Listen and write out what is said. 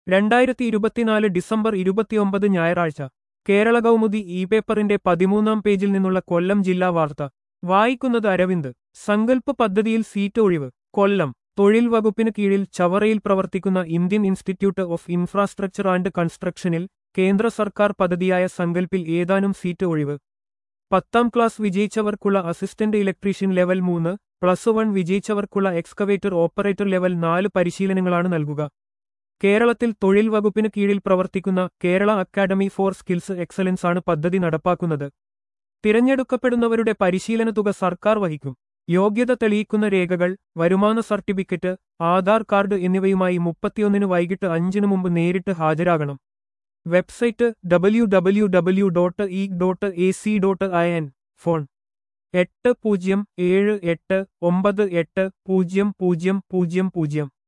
രണ്ടായിരത്തി ഇരുപത്തിനാല് ഡിസംബർ ഇരുപത്തിയൊമ്പത് ഞായറാഴ്ച കേരള കൗമുദി ഇ പേപ്പറിന്റെ പതിമൂന്നാം പേജിൽ നിന്നുള്ള കൊല്ലം ജില്ലാ വാർത്ത വായിക്കുന്നത് അരവിന്ദ് സങ്കല്പ പദ്ധതിയിൽ സീറ്റ് ഒഴിവ് കൊല്ലം തൊഴിൽ വകുപ്പിന് കീഴിൽ ചവറയിൽ പ്രവർത്തിക്കുന്ന Indian institute of infrastructure and കൺസ്ട്രക്ഷനിൽ കേന്ദ്ര സർക്കാർ പദ്ധതിയായ സങ്കല്പിൽ ഏതാനും സീറ്റ് ഒഴിവ് പത്താം ക്ലാസ് വിജയിച്ചവർക്കുള്ള അസിസ്റ്റന്റ് ഇലക്ട്രീഷ്യൻ ലെവൽ മൂന്ന് പ്ലസ് വൺ വിജയിച്ചവർക്കുള്ള എക്സ്കവേറ്റർ ഓപ്പറേറ്റർ ലെവൽ നാല് പരിശീലനങ്ങളാണ് നൽകുക കേരളത്തിൽ തൊഴിൽ വകുപ്പിന് കീഴിൽ പ്രവർത്തിക്കുന്ന Kerala academy for skills excellence ആണ് പദ്ധതി നടപ്പാക്കുന്നത് തിരഞ്ഞെടുക്കപ്പെടുന്നവരുടെ പരിശീലന തുക സർക്കാർ വഹിക്കും യോഗ്യത തെളിയിക്കുന്ന രേഖകൾ വരുമാന സർട്ടിഫിക്കറ്റ് ആധാർ കാർഡ് എന്നിവയുമായി മുപ്പത്തിയൊന്നിന് വൈകിട്ട് അഞ്ചിനു മുമ്പ് നേരിട്ട് ഹാജരാകണം website W W W dot E dot A C dot I N phone എട്ട് പൂജ്യം ഏഴ് എട്ട് ഒമ്പത് എട്ട് പൂജ്യം പൂജ്യം പൂജ്യം പൂജ്യം